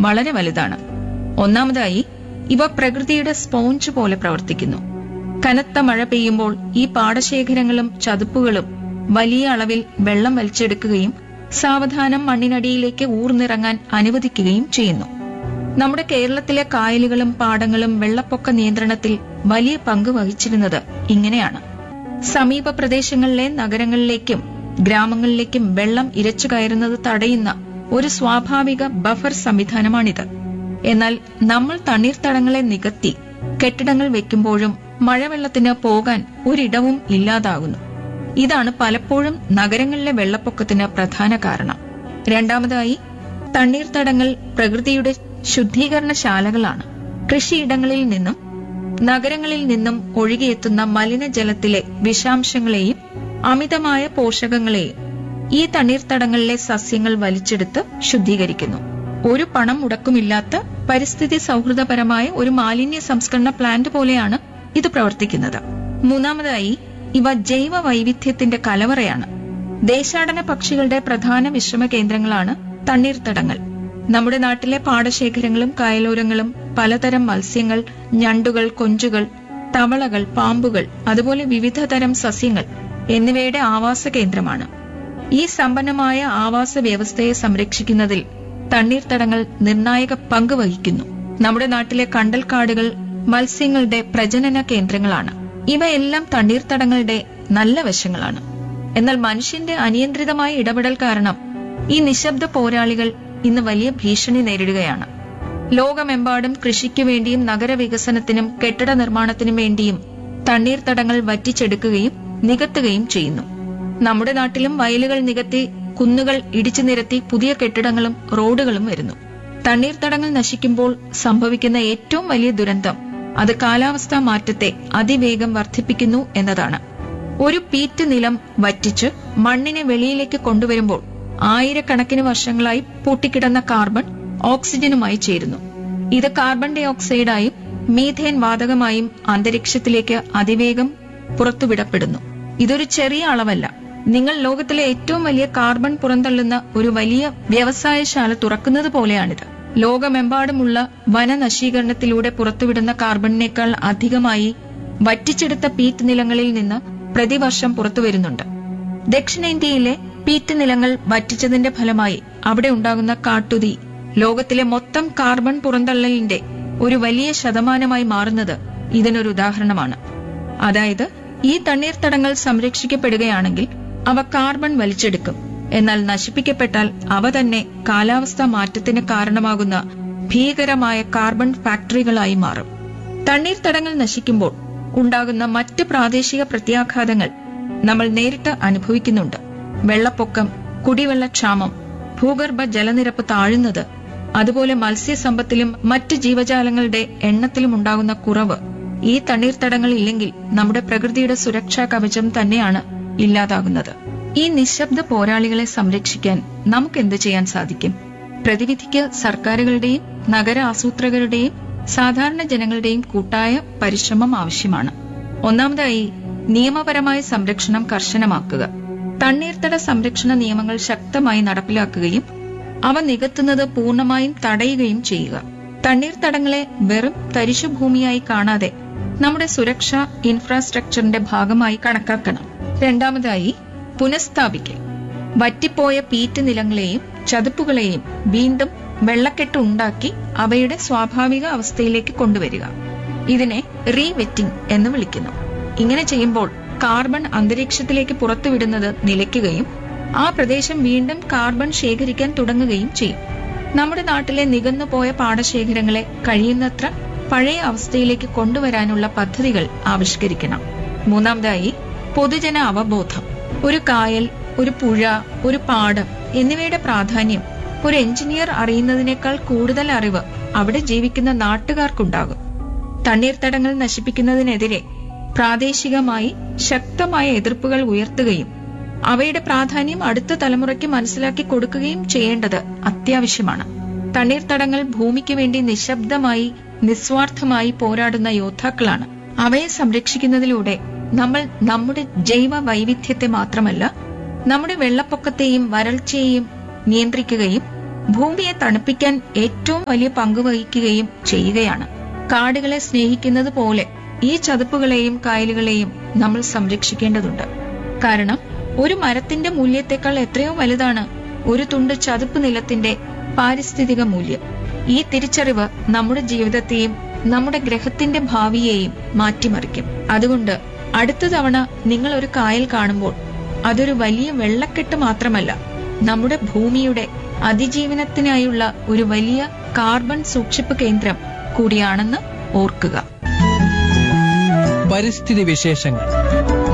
വളരെ വലുതാണ് ഒന്നാമതായി ഇവ പ്രകൃതിയുടെ സ്പോഞ്ച് പോലെ പ്രവർത്തിക്കുന്നു കനത്ത മഴ പെയ്യുമ്പോൾ ഈ പാടശേഖരങ്ങളും ചതുപ്പുകളും വലിയ അളവിൽ വെള്ളം വലിച്ചെടുക്കുകയും സാവധാനം മണ്ണിനടിയിലേക്ക് ഊർന്നിറങ്ങാൻ അനുവദിക്കുകയും ചെയ്യുന്നു നമ്മുടെ കേരളത്തിലെ കായലുകളും പാടങ്ങളും വെള്ളപ്പൊക്ക നിയന്ത്രണത്തിൽ വലിയ പങ്ക് വഹിച്ചിരുന്നത് ഇങ്ങനെയാണ് സമീപ പ്രദേശങ്ങളിലെ നഗരങ്ങളിലേക്കും ഗ്രാമങ്ങളിലേക്കും വെള്ളം ഇരച്ചു കയറുന്നത് തടയുന്ന ഒരു സ്വാഭാവിക ബഫർ സംവിധാനമാണിത് എന്നാൽ നമ്മൾ തണ്ണീർത്തടങ്ങളെ നികത്തി കെട്ടിടങ്ങൾ വെക്കുമ്പോഴും മഴവെള്ളത്തിന് പോകാൻ ഒരിടവും ഇല്ലാതാകുന്നു ഇതാണ് പലപ്പോഴും നഗരങ്ങളിലെ വെള്ളപ്പൊക്കത്തിന് പ്രധാന കാരണം രണ്ടാമതായി തണ്ണീർത്തടങ്ങൾ പ്രകൃതിയുടെ ശുദ്ധീകരണശാലകളാണ് കൃഷിയിടങ്ങളിൽ നിന്നും നഗരങ്ങളിൽ നിന്നും ഒഴുകിയെത്തുന്ന മലിനജലത്തിലെ വിഷാംശങ്ങളെയും അമിതമായ പോഷകങ്ങളെയും ഈ തണ്ണീർത്തടങ്ങളിലെ സസ്യങ്ങൾ വലിച്ചെടുത്ത് ശുദ്ധീകരിക്കുന്നു ഒരു പണം മുടക്കുമില്ലാത്ത പരിസ്ഥിതി സൗഹൃദപരമായ ഒരു മാലിന്യ സംസ്കരണ പ്ലാന്റ് പോലെയാണ് ഇത് പ്രവർത്തിക്കുന്നത് മൂന്നാമതായി ഇവ ജൈവ വൈവിധ്യത്തിന്റെ കലവറയാണ് ദേശാടന പക്ഷികളുടെ പ്രധാന വിശ്രമ കേന്ദ്രങ്ങളാണ് തണ്ണീർത്തടങ്ങൾ നമ്മുടെ നാട്ടിലെ പാടശേഖരങ്ങളും കായലോരങ്ങളും പലതരം മത്സ്യങ്ങൾ ഞണ്ടുകൾ കൊഞ്ചുകൾ തവളകൾ പാമ്പുകൾ അതുപോലെ വിവിധ തരം സസ്യങ്ങൾ എന്നിവയുടെ ആവാസ കേന്ദ്രമാണ് ഈ സമ്പന്നമായ ആവാസ വ്യവസ്ഥയെ സംരക്ഷിക്കുന്നതിൽ തണ്ണീർത്തടങ്ങൾ നിർണായക പങ്ക് വഹിക്കുന്നു നമ്മുടെ നാട്ടിലെ കണ്ടൽക്കാടുകൾ മത്സ്യങ്ങളുടെ പ്രജനന കേന്ദ്രങ്ങളാണ് ഇവയെല്ലാം തണ്ണീർത്തടങ്ങളുടെ നല്ല വശങ്ങളാണ് എന്നാൽ മനുഷ്യന്റെ അനിയന്ത്രിതമായ ഇടപെടൽ കാരണം ഈ നിശബ്ദ പോരാളികൾ ഇന്ന് വലിയ ഭീഷണി നേരിടുകയാണ് ലോകമെമ്പാടും കൃഷിക്കു വേണ്ടിയും നഗരവികസനത്തിനും കെട്ടിട നിർമ്മാണത്തിനും വേണ്ടിയും തണ്ണീർത്തടങ്ങൾ വറ്റിച്ചെടുക്കുകയും നികത്തുകയും ചെയ്യുന്നു നമ്മുടെ നാട്ടിലും വയലുകൾ നികത്തി കുന്നുകൾ ഇടിച്ചു നിരത്തി പുതിയ കെട്ടിടങ്ങളും റോഡുകളും വരുന്നു തണ്ണീർത്തടങ്ങൾ നശിക്കുമ്പോൾ സംഭവിക്കുന്ന ഏറ്റവും വലിയ ദുരന്തം അത് കാലാവസ്ഥാ മാറ്റത്തെ അതിവേഗം വർദ്ധിപ്പിക്കുന്നു എന്നതാണ് ഒരു പീറ്റ് നിലം വറ്റിച്ച് മണ്ണിനെ വെളിയിലേക്ക് കൊണ്ടുവരുമ്പോൾ ആയിരക്കണക്കിന് വർഷങ്ങളായി പൂട്ടിക്കിടന്ന കാർബൺ ഓക്സിജനുമായി ചേരുന്നു ഇത് കാർബൺ ഡൈ ഓക്സൈഡായും മീഥേൻ വാതകമായും അന്തരീക്ഷത്തിലേക്ക് അതിവേഗം പുറത്തുവിടപ്പെടുന്നു ഇതൊരു ചെറിയ അളവല്ല നിങ്ങൾ ലോകത്തിലെ ഏറ്റവും വലിയ കാർബൺ പുറന്തള്ളുന്ന ഒരു വലിയ വ്യവസായശാല തുറക്കുന്നത് പോലെയാണിത് ലോകമെമ്പാടുമുള്ള വനനശീകരണത്തിലൂടെ പുറത്തുവിടുന്ന കാർബണിനേക്കാൾ അധികമായി വറ്റിച്ചെടുത്ത പീറ്റ് നിലങ്ങളിൽ നിന്ന് പ്രതിവർഷം പുറത്തുവരുന്നുണ്ട് ദക്ഷിണേന്ത്യയിലെ പീറ്റ് നിലങ്ങൾ വറ്റിച്ചതിന്റെ ഫലമായി അവിടെ ഉണ്ടാകുന്ന കാട്ടുതീ ലോകത്തിലെ മൊത്തം കാർബൺ പുറന്തള്ളലിന്റെ ഒരു വലിയ ശതമാനമായി മാറുന്നത് ഇതിനൊരു ഉദാഹരണമാണ് അതായത് ഈ തണ്ണീർത്തടങ്ങൾ സംരക്ഷിക്കപ്പെടുകയാണെങ്കിൽ അവ കാർബൺ വലിച്ചെടുക്കും എന്നാൽ നശിപ്പിക്കപ്പെട്ടാൽ അവ തന്നെ കാലാവസ്ഥാ മാറ്റത്തിന് കാരണമാകുന്ന ഭീകരമായ കാർബൺ ഫാക്ടറികളായി മാറും തണ്ണീർത്തടങ്ങൾ നശിക്കുമ്പോൾ ഉണ്ടാകുന്ന മറ്റ് പ്രാദേശിക പ്രത്യാഘാതങ്ങൾ നമ്മൾ നേരിട്ട് അനുഭവിക്കുന്നുണ്ട് വെള്ളപ്പൊക്കം കുടിവെള്ളക്ഷാമം ഭൂഗർഭ ജലനിരപ്പ് താഴുന്നത് അതുപോലെ മത്സ്യസമ്പത്തിലും മറ്റ് ജീവജാലങ്ങളുടെ എണ്ണത്തിലും ഉണ്ടാകുന്ന കുറവ് ഈ തണ്ണീർത്തടങ്ങൾ ഇല്ലെങ്കിൽ നമ്മുടെ പ്രകൃതിയുടെ സുരക്ഷാ കവചം തന്നെയാണ് ഇല്ലാതാകുന്നത് ഈ നിശബ്ദ പോരാളികളെ സംരക്ഷിക്കാൻ നമുക്ക് എന്ത് ചെയ്യാൻ സാധിക്കും പ്രതിവിധിക്ക് സർക്കാരുകളുടെയും നഗര ആസൂത്രകരുടെയും സാധാരണ ജനങ്ങളുടെയും കൂട്ടായ പരിശ്രമം ആവശ്യമാണ് ഒന്നാമതായി നിയമപരമായ സംരക്ഷണം കർശനമാക്കുക തണ്ണീർത്തട സംരക്ഷണ നിയമങ്ങൾ ശക്തമായി നടപ്പിലാക്കുകയും അവ നികത്തുന്നത് പൂർണ്ണമായും തടയുകയും ചെയ്യുക തണ്ണീർത്തടങ്ങളെ വെറും തരിശുഭൂമിയായി കാണാതെ നമ്മുടെ സുരക്ഷാ ഇൻഫ്രാസ്ട്രക്ചറിന്റെ ഭാഗമായി കണക്കാക്കണം രണ്ടാമതായി പുനഃസ്ഥാപിക്കൽ വറ്റിപ്പോയ പീറ്റ് നിലങ്ങളെയും ചതുപ്പുകളെയും വീണ്ടും വെള്ളക്കെട്ട് ഉണ്ടാക്കി അവയുടെ സ്വാഭാവിക അവസ്ഥയിലേക്ക് കൊണ്ടുവരിക ഇതിനെ റീവെറ്റിംഗ് എന്ന് വിളിക്കുന്നു ഇങ്ങനെ ചെയ്യുമ്പോൾ കാർബൺ അന്തരീക്ഷത്തിലേക്ക് പുറത്തുവിടുന്നത് നിലയ്ക്കുകയും ആ പ്രദേശം വീണ്ടും കാർബൺ ശേഖരിക്കാൻ തുടങ്ങുകയും ചെയ്യും നമ്മുടെ നാട്ടിലെ നികന്നുപോയ പാടശേഖരങ്ങളെ കഴിയുന്നത്ര പഴയ അവസ്ഥയിലേക്ക് കൊണ്ടുവരാനുള്ള പദ്ധതികൾ ആവിഷ്കരിക്കണം മൂന്നാമതായി പൊതുജന അവബോധം ഒരു കായൽ ഒരു പുഴ ഒരു പാടം എന്നിവയുടെ പ്രാധാന്യം ഒരു എഞ്ചിനീയർ അറിയുന്നതിനേക്കാൾ കൂടുതൽ അറിവ് അവിടെ ജീവിക്കുന്ന നാട്ടുകാർക്കുണ്ടാകും തണ്ണീർത്തടങ്ങൾ നശിപ്പിക്കുന്നതിനെതിരെ പ്രാദേശികമായി ശക്തമായ എതിർപ്പുകൾ ഉയർത്തുകയും അവയുടെ പ്രാധാന്യം അടുത്ത തലമുറയ്ക്ക് മനസ്സിലാക്കി കൊടുക്കുകയും ചെയ്യേണ്ടത് അത്യാവശ്യമാണ് തണ്ണീർത്തടങ്ങൾ ഭൂമിക്ക് വേണ്ടി നിശബ്ദമായി നിസ്വാർത്ഥമായി പോരാടുന്ന യോദ്ധാക്കളാണ് അവയെ സംരക്ഷിക്കുന്നതിലൂടെ നമ്മൾ നമ്മുടെ ജൈവ വൈവിധ്യത്തെ മാത്രമല്ല നമ്മുടെ വെള്ളപ്പൊക്കത്തെയും വരൾച്ചയെയും നിയന്ത്രിക്കുകയും ഭൂമിയെ തണുപ്പിക്കാൻ ഏറ്റവും വലിയ പങ്ക് വഹിക്കുകയും ചെയ്യുകയാണ് കാടുകളെ സ്നേഹിക്കുന്നത് പോലെ ഈ ചതുപ്പുകളെയും കായലുകളെയും നമ്മൾ സംരക്ഷിക്കേണ്ടതുണ്ട് കാരണം ഒരു മരത്തിന്റെ മൂല്യത്തെക്കാൾ എത്രയോ വലുതാണ് ഒരു തുണ്ട് ചതുപ്പ് നിലത്തിന്റെ പാരിസ്ഥിതിക മൂല്യം ഈ തിരിച്ചറിവ് നമ്മുടെ ജീവിതത്തെയും നമ്മുടെ ഗ്രഹത്തിന്റെ ഭാവിയെയും മാറ്റിമറിക്കും അതുകൊണ്ട് അടുത്ത തവണ നിങ്ങൾ ഒരു കായൽ കാണുമ്പോൾ അതൊരു വലിയ വെള്ളക്കെട്ട് മാത്രമല്ല നമ്മുടെ ഭൂമിയുടെ അതിജീവനത്തിനായുള്ള ഒരു വലിയ കാർബൺ സൂക്ഷിപ്പ് കേന്ദ്രം കൂടിയാണെന്ന് ഓർക്കുക പരിസ്ഥിതി വിശേഷങ്ങൾ